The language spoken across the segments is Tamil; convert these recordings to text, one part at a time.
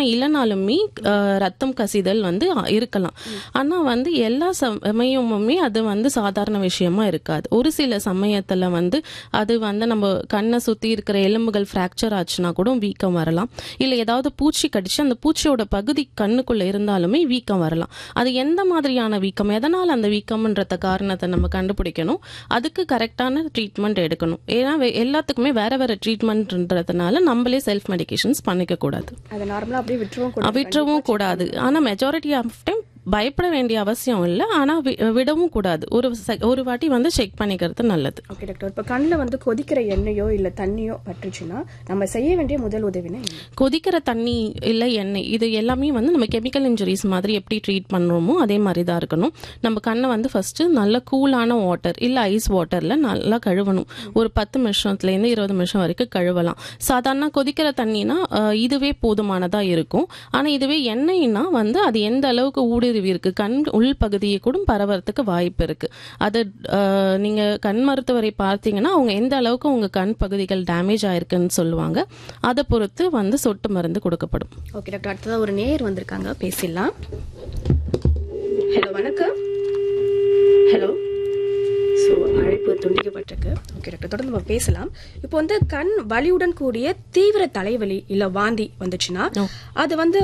இல்லைனாலுமே அஹ், ரத்தம் கசிதல் வந்து அ- இருக்கலாம் ஆனா வந்து எல்லா சமயமுமே அது வந்து சாதாரண விஷயமா இருக்காது ஒரு சில சமயத்துல வந்து அது வந்து நம்ம கண்ணை சுத்தி இருக்கிற எலும்புகள் ஃப்ராக்சர் ஆச்சுன்னா கூட வீக்கம் வரலாம் இல்ல ஏதாவது பூச்சி கடிச்சு அந்த பூச்சியோட பகுதி கண்ணுக்குள்ள இருந்தாலுமே வீக்கம் வரலாம் அது எந்த மாதிரியான வீக்கம் எதனால் அந்த வீக்கம்ன்றத காரணத்தை நம்ம கண்டுபிடிக்கணும் அதுக்கு கரெக்டான ட்ரீட்மெண்ட் எடுக்கணும் ஏன்னா வே- எல்லாத்துக்குமே வேற வேற ட்ரீட்மெண்ட்ன்றதுனால நம்மளே செல்ஃப் மெடிகேஷன்ஸ் பண்ணிக்க கூடாது அதை நார்மலா அப்படியே விட்டுருவோம் கூட விட்டுறவும் கூடாது ஆனா மெஜாரிட்டி ஆஃப் டைம் பயப்பட வேண்டிய அவசியம் இல்லை ஆனா வி- விடவும் கூடாது ஒரு செ- ஒரு வாட்டி வந்து செக் பண்ணிக்கிறது நல்லது ஓகே டாக்டர் இப்போ கண்ணில் வந்து கொதிக்கிற எண்ணெயோ இல்ல தண்ணியோ பட்டுச்சுன்னா நம்ம செய்ய வேண்டிய முதல் உதவினா என்ன கொதிக்கிற தண்ணி இல்லை எண்ணெய் இது எல்லாமே வந்து நம்ம கெமிக்கல் இன்ஜுரிஸ் மாதிரி எப்படி ட்ரீட் பண்ணுறோமோ அதே மாதிரி தான் இருக்கணும் நம்ம கண்ணை வந்து ஃபர்ஸ்ட் நல்ல கூலான வாட்டர் இல்லை ஐஸ் வாட்டரில் நல்லா கழுவணும் ஒரு பத்து நிமிஷத்துலேருந்து இருபது நிமிஷம் வரைக்கும் கழுவலாம் சாதாரண கொதிக்கிற தண்ணினா அஹ், இதுவே போதுமானதாக இருக்கும் ஆனால் இதுவே எண்ணெய்னா வந்து அது எந்த அளவுக்கு ஊடுருவி இருக்கு கண் உள் பகுதியை கூட பரவறதுக்கு வாய்ப்பு இருக்கு அது அஹ், நீங்க கண் மருத்துவரை பார்த்தீங்கன்னா அவங்க எந்த அளவுக்கு உங்க கண் பகுதிகள் டேமேஜ் ஆயிருக்குன்னு சொல்லுவாங்க அதை பொறுத்து வந்து சொட்டு மருந்து கொடுக்கப்படும் ஓகே டாக்டர் அடுத்ததா ஒரு நேயர் வந்திருக்காங்க பேசிடலாம் ஹலோ வணக்கம் ஹலோ ஸோ அழைப்பு துண்டிக்கப்பட்டிருக்கு ஓகே டாக்டர் தொடர்ந்து நம்ம பேசலாம் இப்போ வந்து கண் வலியுடன் கூடிய தீவிர தலைவலி இல்ல வாந்தி வந்துச்சுன்னா அது வந்து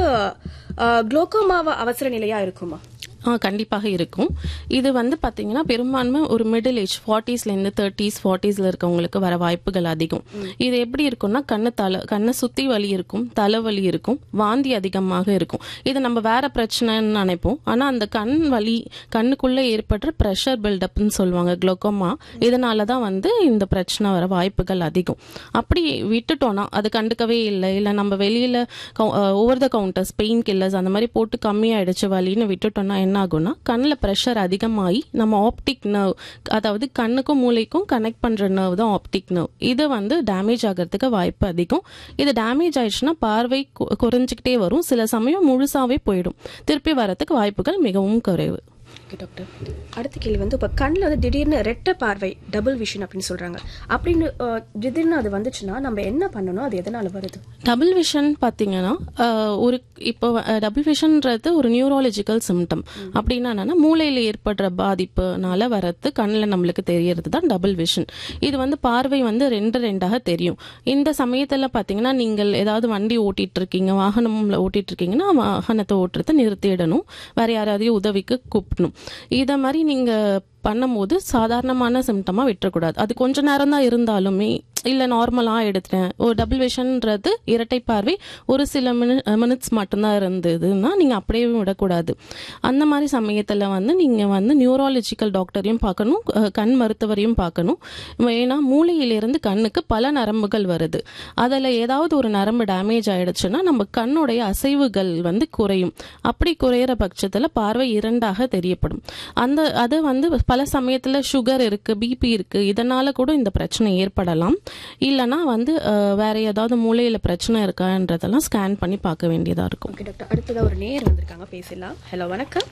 குளோக்கோமாவ அவசர நிலையா இருக்குமா ஆ கண்டிப்பாக இருக்கும் இது வந்து பார்த்தீங்கன்னா பெரும்பான்மை ஒரு மிடில் ஏஜ் ஃபார்ட்டிஸ்லேருந்து தேர்ட்டிஸ் ஃபார்ட்டிஸில் இருக்கவங்களுக்கு வர வாய்ப்புகள் அதிகம் இது எப்படி இருக்கும்னா கண்ணு தலை கண்ணை சுற்றி வலி இருக்கும் தலைவலி இருக்கும் வாந்தி அதிகமாக இருக்கும் இது நம்ம வேற பிரச்சனைன்னு நினைப்போம் ஆனால் அந்த கண் வலி கண்ணுக்குள்ளே ஏற்படுற ப்ரெஷர் பில்டப்னு சொல்லுவாங்க குளோக்கோமா இதனால தான் வந்து இந்த பிரச்சனை வர வாய்ப்புகள் அதிகம் அப்படி விட்டுட்டோம்னா அது கண்டுக்கவே இல்லை இல்லை நம்ம வெளியில் over the counters painkillers அந்த மாதிரி போட்டு கம்மியாயிடுச்சு வலின்னு விட்டுட்டோம்னா என்ன ஆகும்னா கண்ணில் ப்ரெஷர் அதிகமாகி நம்ம ஆப்டிக் நர்வ் அதாவது கண்ணுக்கும் மூளைக்கும் கனெக்ட் பண்ணுற நர்வ் தான் ஆப்டிக் நர்வ் இது வந்து டேமேஜ் ஆகிறதுக்கு வாய்ப்பு அதிகம் இது டேமேஜ் ஆயிடுச்சுன்னா பார்வை கு- குறைஞ்சிக்கிட்டே வரும் சில சமயம் முழுசாவே போயிடும் திருப்பி வரதுக்கு வாய்ப்புகள் மிகவும் குறைவு ஓகே டாக்டர் அடுத்த கேள்வி வந்து இப்போ கண்ணில் வந்து திடீர்னு ரெட்டை பார்வை டபுள் விஷன் அப்படின்னு சொல்றாங்க அப்படின்னு அஹ், திடீர்னு அது வந்துச்சுன்னா நம்ம என்ன பண்ணணும் அது எதனால வருது டபுள் விஷன் பார்த்தீங்கன்னா ஆஹ், ஒரு இப்போ டபுள் விஷன்ன்றது ஒரு நியூராலஜிக்கல் சிம்டம் அப்படின்னா என்னன்னா மூளையில் ஏற்படுற பாதிப்புனால வரது கண்ணில் நம்மளுக்கு தெரியறது தான் டபுள் விஷன் இது வந்து பார்வை வந்து ரெண்டு ரெண்டாக தெரியும் இந்த சமயத்தில் பார்த்தீங்கன்னா நீங்கள் ஏதாவது வண்டி ஓட்டிட்டு இருக்கீங்க வாகனம்ல ஓட்டிட்டு இருக்கீங்கன்னா வாகனத்தை ஓட்டுறதை நிறுத்திடணும் வேற யாராவது உதவிக்கு கூப்பிடணும் இதை மாதிரி நீங்க பண்ணும்போது சாதாரணமான சிம்டமாக விட்டுறக்கூடாது அது கொஞ்ச நேரம் தான் இருந்தாலுமே இல்லை நார்மலாக எடுத்துட்டேன் ஒரு டபுள் விஷன்ன்றது இரட்டை பார்வை ஒரு சில மினி மினிட்ஸ் மட்டும்தான் இருந்ததுன்னா நீங்கள் அப்படியே விடக்கூடாது அந்த மாதிரி சமயத்தில் வந்து நீங்கள் வந்து நியூராலஜிக்கல் டாக்டரையும் பார்க்கணும் அஹ், கண் மருத்துவரையும் பார்க்கணும் ஏன்னா மூளையிலிருந்து கண்ணுக்கு பல நரம்புகள் வருது அதில் ஏதாவது ஒரு நரம்பு டேமேஜ் ஆயிடுச்சுன்னா நம்ம கண்ணுடைய அசைவுகள் வந்து குறையும் அப்படி குறையிற பட்சத்தில் பார்வை இரண்டாக தெரியப்படும் அந்த அது வந்து பல சமயத்தில் சுகர் இருக்கு பிபி இருக்கு இதனால கூட இந்த பிரச்சனை ஏற்படலாம் இல்லைன்னா வந்து அஹ், வேற ஏதாவது மூளையில பிரச்சனை இருக்கான்றதெல்லாம் ஸ்கேன் பண்ணி பார்க்க வேண்டியதா இருக்கும் ஓகே டாக்டர் அடுத்ததா ஒரு நேயர் வந்திருக்காங்க பேசலாம் ஹலோ வணக்கம்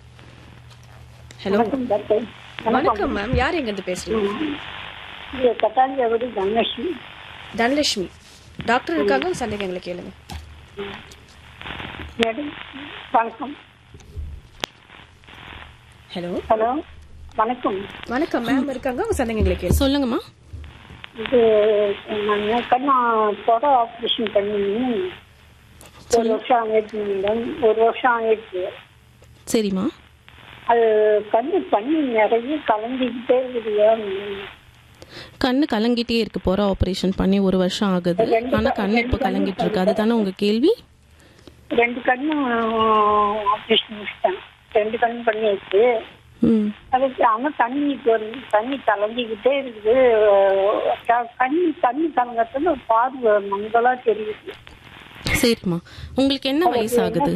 ஹலோ டாக்டர் வணக்கம் மேம் யார் எங்க இருந்து பேசுறீங்க இது கட்டாஞ்சாவடி தனலட்சுமி தனலட்சுமி டாக்டர் இருக்காங்க உங்க சந்தேகங்களை கேளுங்க மேடம் வணக்கம் ஹலோ ஹலோ வணக்கம் வணக்கம் மேம் இருக்காங்க உங்க சந்தேகங்களை கேளுங்க சொல்லுங்கம்மா இது நான் கண்ணா தொட ஆப்ரேஷன் பண்ணி ஒரு வருஷம் ஆயிடுச்சு மேடம் ஒரு வருஷம் ஆயிடுச்சு சரிம்மா அது கண்ணு தண்ணி நிறைய கலந்துக்கிட்டே இருக்குதுயா கண்ணு கலங்கிட்டே இருக்கு போற ஆபரேஷன் பண்ணி ஒரு வருஷம் ஆகுது ஆனா கண்ணு இப்போ கலங்கிட்டு இருக்கு அதுதானே உங்க கேள்வி ரெண்டு கண்ணும் ஆப்ரேஷன் முடிச்சிட்டேன் ரெண்டு கண்ணும் பண்ணியாச்சு ம் அதுக்கு ஆனா தண்ணி இப்போ ஒரு தண்ணி கலங்கிக்கிட்டே இருக்குது க- தண்ணி தண்ணி கலங்கத்துல பார்வை மங்களா தெரியுது சரிம்மா உங்களுக்கு என்ன வயசு ஆகுது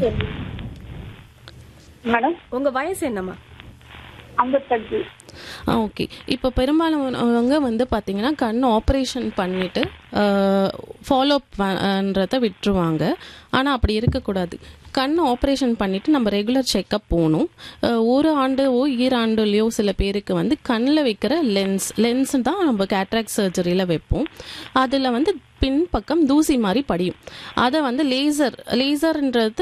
மேடம் உங்க வயசு என்னம்மா ஐம்பத்தஞ்சு ஆ ஓகே இப்போ பெரும்பாலானவங்க வந்து பார்த்தீங்கன்னா கண் ஆப்ரேஷன் பண்ணிட்டு ஃபாலோ பண்ணுறத விட்டுருவாங்க ஆனால் அப்படி இருக்கக்கூடாது கண் ஆப்ரேஷன் பண்ணிட்டு நம்ம ரெகுலர் செக்கப் போகணும் அஹ், ஒரு ஆண்டோ ஈராண்டுலேயோ சில பேருக்கு வந்து கண்ணில் வைக்கிற லென்ஸ் லென்ஸ் தான் நம்ம கேட்ராக்ட் சர்ஜரியில் வைப்போம் அதில் வந்து பின்பக்கம் தூசி மாதிரி படியும் அதை வந்து லேசர் லேசர்ன்றது